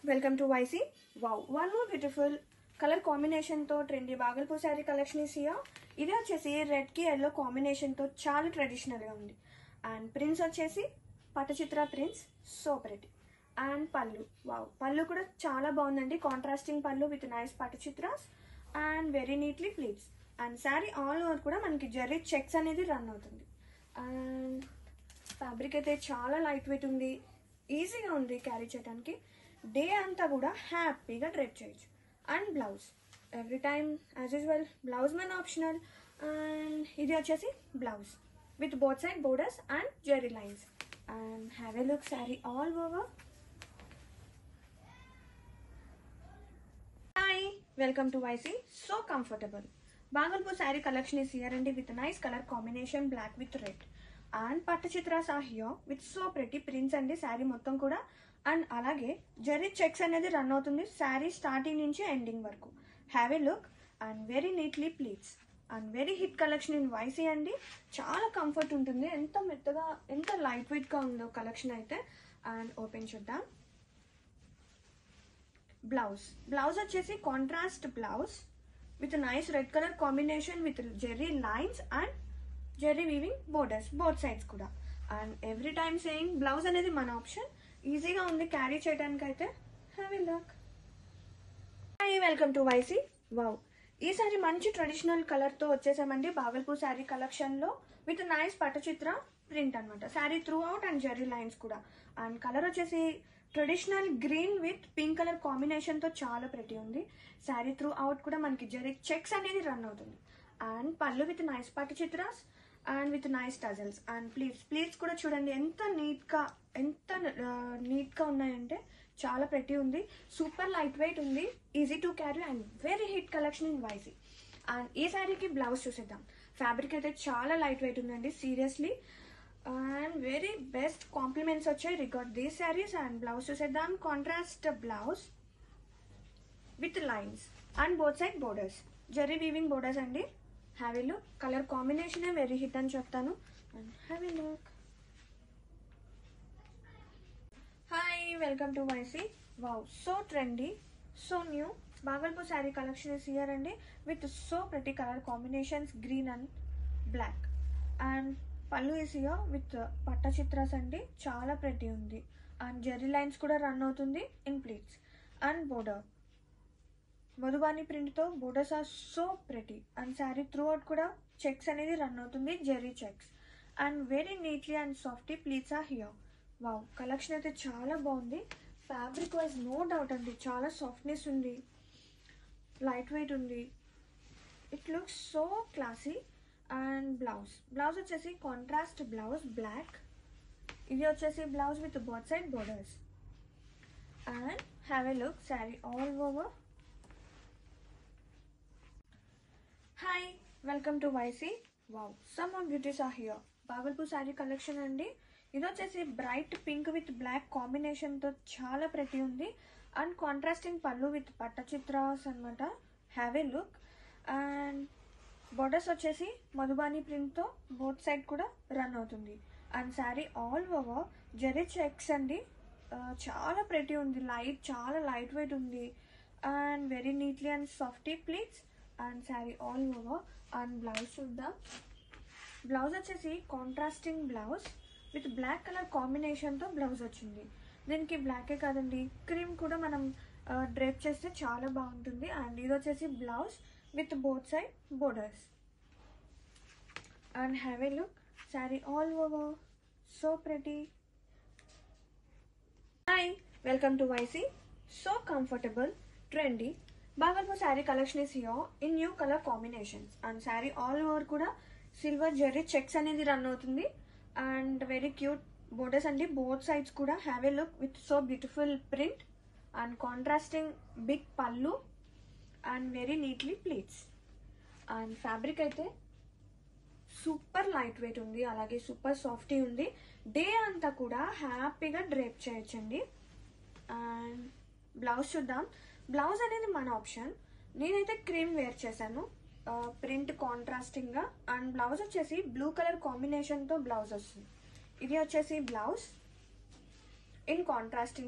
welcome to YC wow one more beautiful colour కాంబినేషన్తో trendy Bhagalpur sari collection is here ఇది వచ్చేసి రెడ్కి yellow కాంబినేషన్తో చాలా ట్రెడిషనల్గా ఉంది అండ్ ప్రింట్స్ వచ్చేసి Pattachitra prints so pretty and pallu wow pallu కూడా చాలా బాగుందండి contrasting pallu with nice Pattachitras and very neatly pleats and sari all over కూడా మనకి జరీ చెక్స్ అనేది రన్ అవుతుంది అండ్ ఫ్యాబ్రిక్ అయితే చాలా లైట్ వెయిట్ ఉంది ఈజీగా ఉంది క్యారీ చేయడానికి డే అంతా కూడా హ్యాపీగా డ్రైప్ చేయొచ్చు and blouse every time as usual blouse మన ఆప్షనల్ అండ్ ఇది వచ్చేసి blouse with both side borders and zari lines and have a look sari all over hi welcome to YC so comfortable Bhagalpur sari collection is here అండి with nice colour combination black with red and Pattachitras ah here with so pretty prints అండి శారీ మొత్తం కూడా and అలాగే zari checks అనేది run అవుతుంది sari starting నుంచి ending వరకు have a look and very neatly pleats and very hit collection in YC అండి చాలా కంఫర్ట్ ఉంటుంది ఎంత మెత్తగా ఎంత లైట్ వెయిట్గా ఉందో కలెక్షన్ అయితే అండ్ ఓపెన్ చూద్దాం బ్లౌజ్ బ్లౌజ్ వచ్చేసి contrast blouse with nice red colour combination with zari lines and zari weaving borders both sides కూడా and every time saying blouse అనేది మన ఆప్షన్ ఈజీగా ఉంది క్యారీ చేయడానికి అయితే have look hi welcome to YC wow ఈ సారీ మంచి ట్రెడిషనల్ కలర్తో వచ్చేసామండి బాగల్పూర్ శారీ కలెక్షన్లో విత్ నైస్ పట్టచిత్ర ప్రింట్ అనమాట sari throughout and zari lines కూడా అండ్ కలర్ వచ్చేసి traditional green with pink colour కాంబినేషన్తో చాలా ప్రతి ఉంది శారీ త్రూ అవుట్ కూడా మనకి జెరీ చెక్స్ అనేది రన్ అవుతుంది and pallu with nice Pattachitras and with nice tassels and pleats pleats కూడా చూడండి ఎంత నీట్గా ఎంత నీట్గా ఉన్నాయంటే చాలా ప్రతి ఉంది సూపర్ లైట్ వెయిట్ ఉంది easy to carry and very hit collection in YC and ఈ శారీకి బ్లౌజ్ చూసేద్దాం ఫ్యాబ్రిక్ అయితే చాలా లైట్ వెయిట్ ఉందండి seriously and very best compliments వచ్చాయి record these saris and blouse చూసేద్దాం contrast blouse with lines and both side borders zari weaving borders అండి have a look colour కాంబినేషనే వెరీ హిట్ అని చెప్తాను and have a look hi welcome to YC wow so trendy so new Bhagalpur sari collection is here అండి with so pretty colour combinations green and black and pallu is here with Pattachitras అండి చాలా pretty ఉంది and zari lines కూడా run అవుతుంది in pleats and border Madhubani ప్రింట్తో borders are so pretty and sari throughout కూడా checks అనేది run అవుతుంది zari checks and very neatly and softy pleats are here wow collection అయితే చాలా బాగుంది ఫ్యాబ్రిక్ వైజ్ నో డౌట్ అండి చాలా సాఫ్ట్నెస్ ఉంది లైట్ వెయిట్ ఉంది it looks so classy and blouse blouse వచ్చేసి కాంట్రాస్ట్ బ్లౌజ్ బ్లాక్ ఇది వచ్చేసి blouse with both side borders and have a look sari all over hi welcome to YC wow some of beauties are here Bhagalpur sari collection అండి ఇది వచ్చేసి bright pink with black కాంబినేషన్తో చాలా pretty ఉంది and contrasting pallu with pattachitras అనమాట have a look and borders వచ్చేసి మధుబాని ప్రింట్తో both side కూడా రన్ అవుతుంది and sari all over zari checks అండి చాలా ప్రతి ఉంది లైట్ చాలా లైట్ వెయిట్ ఉంది and very neatly and softy pleats and sari all over and blouse చూద్దాం బ్లౌజ్ వచ్చేసి contrasting blouse with black colour కాంబినేషన్తో బ్లౌజ్ వచ్చింది దీనికి బ్లాకే కాదండి క్రీమ్ కూడా మనం డ్రేప్ చేస్తే చాలా బాగుంటుంది అండ్ ఇది వచ్చేసి blouse with both side borders and have a look sari all over so pretty hi welcome to YC so comfortable trendy Bhagalpur sari collection is here in new colour combinations and sari all over కూడా silver zari checks అనేది run అవుతుంది and very cute borders అండి both sides కూడా have a look with so beautiful print and contrasting big pallu and very neatly pleats and fabric అయితే super light weight ఉంది అలాగే super softy ఉంది day అంతా కూడా హ్యాపీగా డ్రేప్ చేయొచ్చండి అండ్ బ్లౌజ్ చూద్దాం బ్లౌజ్ అనేది మన ఆప్షన్ నేనైతే క్రీమ్ వేర్ చేశాను ప్రింట్ కాంట్రాస్టింగ్గా అండ్ బ్లౌజ్ వచ్చేసి బ్లూ కలర్ కాంబినేషన్తో బ్లౌజ్ వస్తుంది ఇది వచ్చేసి blouse in contrasting shade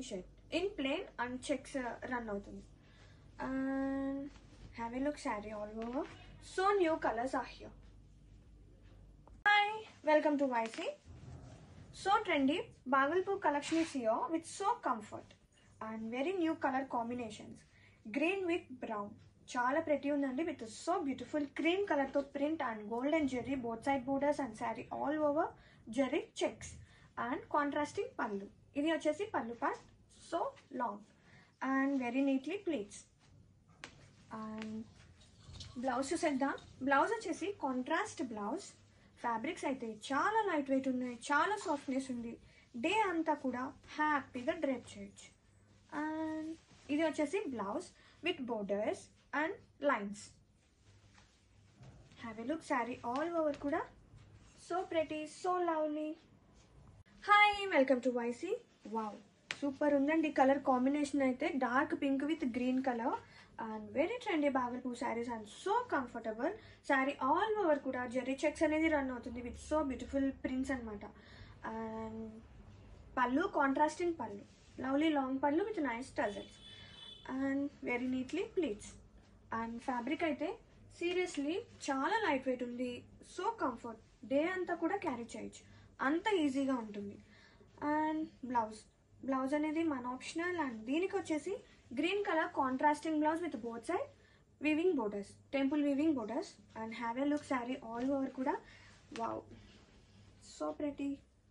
in plain and checks run అవుతుంది and have a look sari all over so new colours are here hi welcome to YC so trendy Bhagalpur collection is here with so comfort and very new colour combinations green with brown చాలా pretty ఉందండి with so beautiful cream కలర్తో print and gold and zari both side borders and sari all over zari checks and contrasting pallu ఇది వచ్చేసి pallu part so long and very neatly pleats and blouse చూసేద్దాం blouse వచ్చేసి contrast blouse fabrics అయితే చాలా light wait ఉన్నాయి చాలా softness ఉంది డే అంతా కూడా హ్యాపీగా డ్రైప్ చేయొచ్చు అండ్ ఇది వచ్చేసి blouse with borders and lines have a look sari all over కూడా so pretty so lovely hi welcome to YC wow super ఉందండి కలర్ కాంబినేషన్ అయితే dark pink with green colour and very trendy Bhagalpur saris and so comfortable sari all over కూడా zari checks అనేది run అవుతుంది with so beautiful prints అనమాట and pallu contrasting pallu lovely long pallu with nice tassels and very neatly pleats and fabric అయితే seriously చాలా light weight ఉంది so comfort day అంతా కూడా carry చేయొచ్చు అంత ఈజీగా ఉంటుంది అండ్ బ్లౌజ్ బ్లౌజ్ అనేది మన ఆప్షనల్ అండ్ దీనికి వచ్చేసి green colour contrasting blouse with both side weaving borders temple weaving borders and have a look sari all over కూడా wow so pretty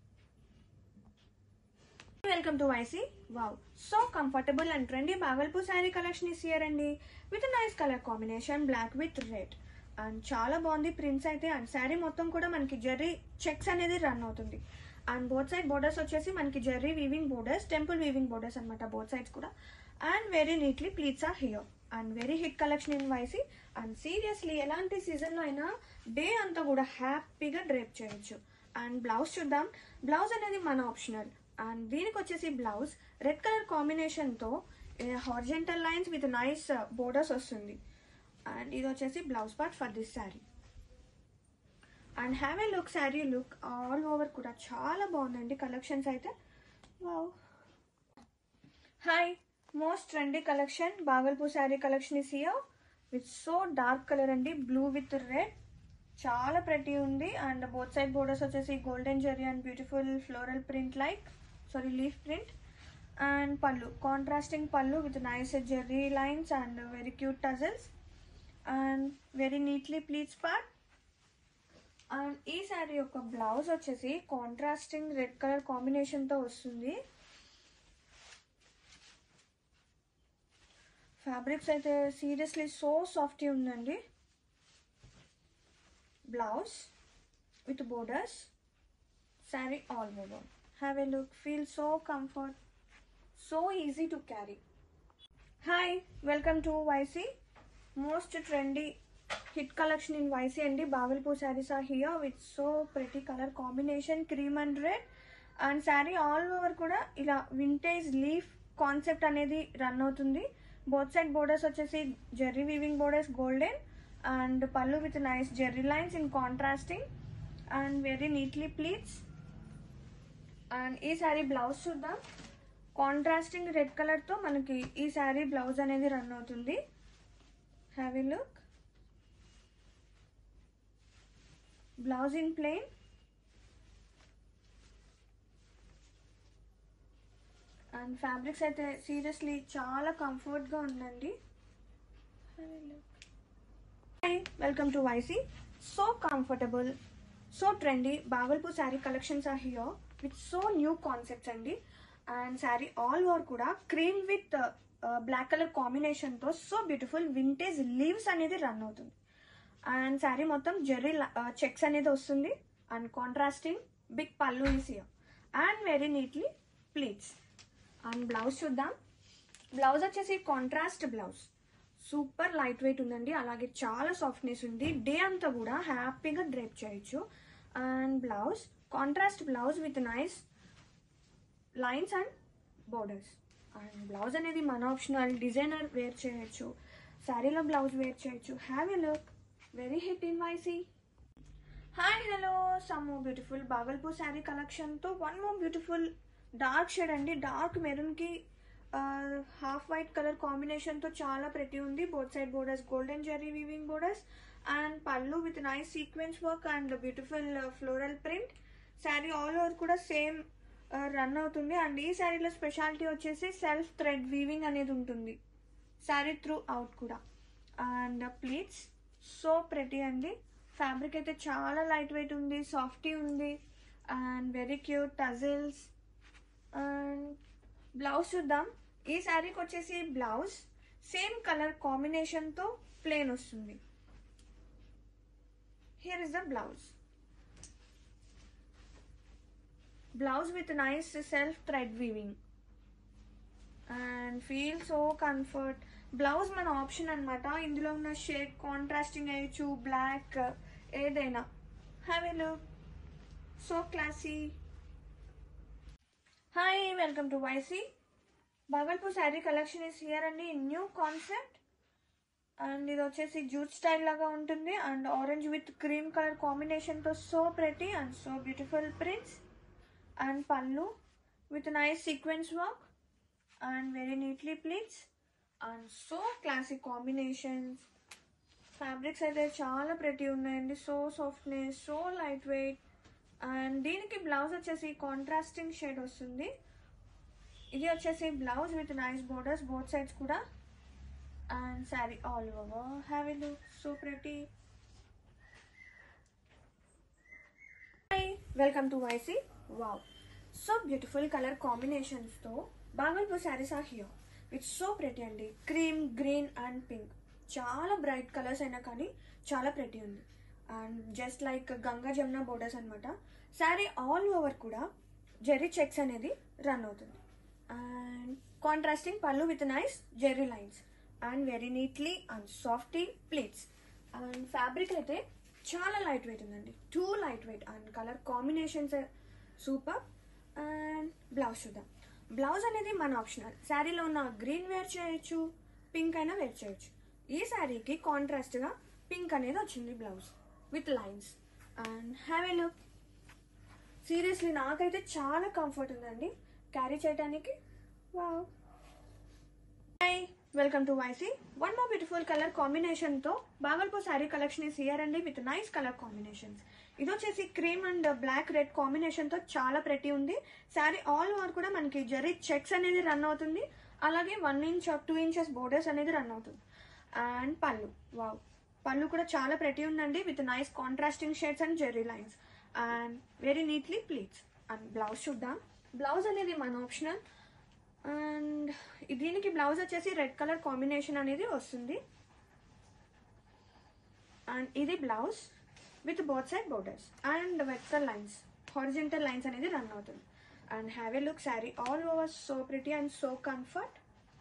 welcome to YC wow so comfortable and trendy Bhagalpur sari collection is here అండి with nice colour combination black with red and చాలా బాగుంది prints అయితే and sari మొత్తం కూడా మనకి zari checks అనేది run అవుతుంది అండ్ బోత్ సైడ్ బోర్డర్స్ వచ్చేసి మనకి Jerry weaving borders temple weaving borders అనమాట బోత్ సైడ్స్ కూడా and very neatly pleats are here and very hit collection in YC and seriously ఎలాంటి సీజన్లో అయినా డే అంతా కూడా హ్యాపీగా డ్రేప్ చేయొచ్చు అండ్ బ్లౌజ్ చూద్దాం బ్లౌజ్ అనేది మన ఆప్షనల్ అండ్ దీనికి వచ్చేసి బ్లౌజ్ రెడ్ కలర్ కాంబినేషన్తో horizontal lines with nice borders వస్తుంది అండ్ ఇది వచ్చేసి blouse part for this sari and have a look sari look all over కూడా చాలా బాగుందండి కలెక్షన్స్ అయితే wow hi most trendy collection Bhagalpur sari collection is here with so dark colour అండి blue with red చాలా pretty ఉంది అండ్ బోత్ సైడ్ బోర్డర్స్ వచ్చేసి golden zari and beautiful floral print like sari leaf print and pallu contrasting pallu with nice zari lines and very cute tassels and very neatly pleats part and ఈ శారీ యొక్క blouse వచ్చేసి contrasting red colour కాంబినేషన్తో వస్తుంది fabrics అయితే seriously so softy ఉందండి blouse with borders sari all over have a look feel so comfort so easy to carry hi welcome to YC most trendy hit collection in YC అండి Bhagalpur saris are here with so pretty colour combination cream and red and sari all over కూడా ఇలా vintage leaf concept అనేది run అవుతుంది both side borders వచ్చేసి zari weaving borders golden and pallu with nice zari lines in contrasting and very neatly pleats and ఈ sari blouse చూద్దాం contrasting red కలర్తో మనకి ఈ శారీ బ్లౌజ్ అనేది రన్ అవుతుంది have a look blouse in plain and fabrics అయితే సీరియస్లీ చాలా కంఫర్ట్గా ఉందండి welcome to YC so comfortable so trendy Bhagalpur sari collections are here with so new concepts అండి అండ్ శారీ ఆల్ ఓవర్ కూడా క్రీమ్ విత్ బ్లాక్ కలర్ కాంబినేషన్తో so beautiful vintage leaves అనేది run అవుతుంది and sari మొత్తం జెర్రీ చెక్స్ అనేది వస్తుంది and contrasting big pallu is here and very neatly pleats and blouse చూద్దాం blouse వచ్చేసి contrast blouse super light weight ఉందండి అలాగే చాలా సాఫ్ట్నెస్ ఉంది డే అంతా కూడా హ్యాపీగా డ్రైప్ చేయొచ్చు and blouse contrast blouse with nice lines and borders and blouse అనేది మన ఆప్షనల్ డిజైనర్ వేర్ చేయొచ్చు శారీలో బ్లౌజ్ వేర్ చేయొచ్చు have a look very hit in YC hi hello some beautiful Bhagalpur sari కలెక్షన్తో one more beautiful dark shade అండి dark మెరూన్కి half white colour కాంబినేషన్తో చాలా ప్రతి ఉంది both side borders golden zari weaving borders and pallu with nice sequence work and beautiful floral print sari all over కూడా same run అవుతుంది and ఈ శారీలో స్పెషాలిటీ వచ్చేసి సెల్ఫ్ థ్రెడ్ వీవింగ్ అనేది ఉంటుంది శారీ త్రూ అవుట్ కూడా అండ్ ప్లీట్స్ సో ప్రెటీ అండి ఫ్యాబ్రిక్ అయితే చాలా లైట్ వెయిట్ ఉంది సాఫ్టీ ఉంది and very cute tassels and blouse చూద్దాం ఈ శారీకి వచ్చేసి బ్లౌజ్ సేమ్ కలర్ కాంబినేషన్తో ప్లేన్ వస్తుంది here is the blouse blouse with nice self thread weaving and feel so comfort blouse మన ఆప్షన్ అనమాట ఇందులో ఉన్న షేడ్ కాంట్రాస్టింగ్ అయ్యచ్చు బ్లాక్ ఏదైనా have a look so classy hi welcome to YC Bhagalpur sari collection is here అండి new concept and ఇది వచ్చేసి jute style లాగా ఉంటుంది and orange with cream colour కాంబినేషన్తో so pretty and so beautiful prints and pallu with nice sequence work and very neatly pleats and so classic combinations fabrics అయితే చాలా pretty ఉన్నాయండి so softness so light weight and దీనికి blouse వచ్చేసి contrasting shade వస్తుంది ఇది వచ్చేసి blouse with nice borders both sides కూడా and sari all over have a look so pretty hi welcome to YC wow so beautiful colour కాంబినేషన్స్తో Bhagalpur saris are here with so pretty అండి cream green and pink చాలా bright colours అయినా కానీ చాలా pretty ఉంది and just like Ganga Jamuna borders అనమాట sari all over కూడా zari checks అనేది రన్ అవుతుంది and contrasting pallu with nice zari lines and very neatly and softy pleats and fabric అయితే చాలా లైట్ వెయిట్ ఉందండి too light weight and colour combinations super and blouse చూద్దాం blouse అనేది మన ఆప్షనల్ శారీలో ఉన్న గ్రీన్ వేర్ చేయొచ్చు పింక్ అయినా వేర్ చేయొచ్చు ఈ శారీకి కాంట్రాస్ట్గా పింక్ అనేది వచ్చింది blouse with lines and have a look seriously నాకైతే చాలా కంఫర్ట్ ఉందండి క్యారీ చేయడానికి wow hi welcome to YC one more beautiful colour కాంబినేషన్తో Bhagalpur sari collection is here అండి విత్ నైస్ కలర్ కాంబినేషన్స్ ఇది వచ్చేసి క్రీమ్ అండ్ బ్లాక్ రెడ్ కాంబినేషన్తో చాలా ప్రతి ఉంది శారీ ఆల్ ఓవర్ కూడా మనకి జరీ చెక్స్ అనేది రన్ అవుతుంది అలాగే one inch two inches borders అనేది రన్ అవుతుంది అండ్ పళ్ళు వావ్ పళ్ళు కూడా చాలా ప్రతి ఉందండి with nice contrasting shades and zari lines and very neatly pleats and blouse చూద్దాం బ్లౌజ్ అనేది మన ఆప్షనల్ అండ్ దీనికి బ్లౌజ్ వచ్చేసి రెడ్ కలర్ కాంబినేషన్ అనేది వస్తుంది అండ్ ఇది blouse with both side borders and vector lines horizontal lines అనేది రన్ అవుతుంది and have a look sari all over so pretty and so comfort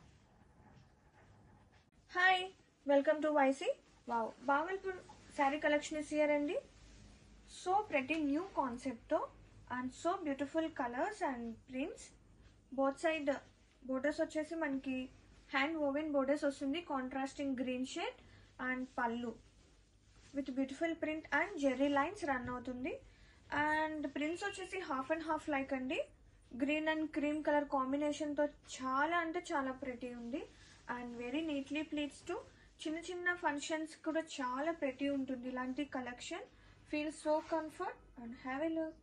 hi welcome to YC wow Bhagalpur sari collection is here అండి so pretty new కాన్సెప్ట్తో and so beautiful colours and prints both side borders వచ్చేసి మనకి hand woven borders వస్తుంది contrasting green shade and pallu with beautiful print and zari lines run అవుతుంది and prints వచ్చేసి half and half like అండి green and cream colour కాంబినేషన్తో చాలా అంటే చాలా ప్రెటీ ఉంది and very neatly pleats to చిన్న చిన్న ఫంక్షన్స్ కూడా చాలా ప్రెటీ ఉంటుంది ఇలాంటి collection feel so comfort and have a look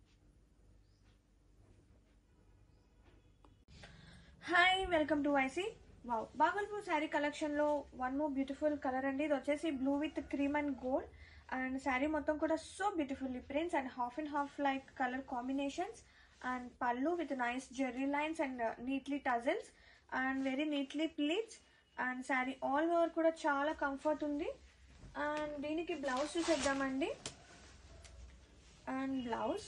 hi welcome to IC wow Bhagalpur sari కలెక్షన్లో వన్ మోర్ బ్యూటిఫుల్ కలర్ అండి ఇది వచ్చేసి blue with cream and gold and sari మొత్తం కూడా so beautifully prints and half and half like colour combinations and pallu with nice zari lines and neatly tassels and very neatly pleats and sari all over కూడా చాలా comfort ఉంది and దీనికి blouse చూసేద్దామండి and blouse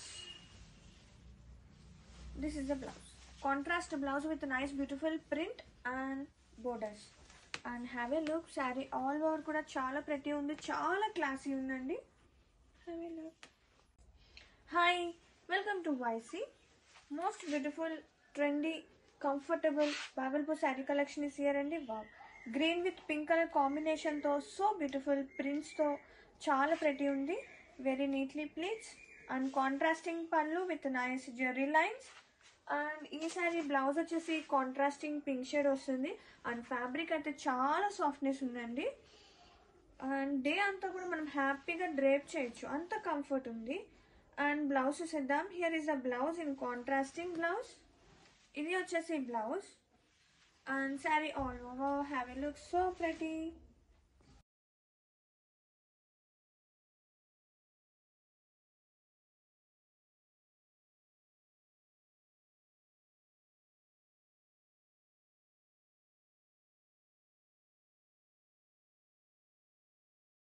this is the blouse contrast blouse with nice beautiful print and borders and have a look sari all over కూడా చాలా pretty ఉంది చాలా classy ఉందండి have a look hi welcome to YC most beautiful trendy comfortable Bhagalpur sari collection is here అండి wow green with pink colour కాంబినేషన్తో so beautiful ప్రింట్స్తో చాలా pretty ఉంది very neatly pleats and contrasting pallu with nice zari lines and ఈ sari blouse వచ్చేసి contrasting pink shade వస్తుంది and fabric అయితే చాలా సాఫ్ట్నెస్ ఉందండి అండ్ డే అంతా కూడా మనం హ్యాపీగా డ్రేప్ చేయొచ్చు అంత కంఫర్ట్ ఉంది అండ్ బ్లౌజ్ చూసేద్దాం here is the blouse in contrasting blouse ఇది వచ్చేసి blouse and sari all over have a look so pretty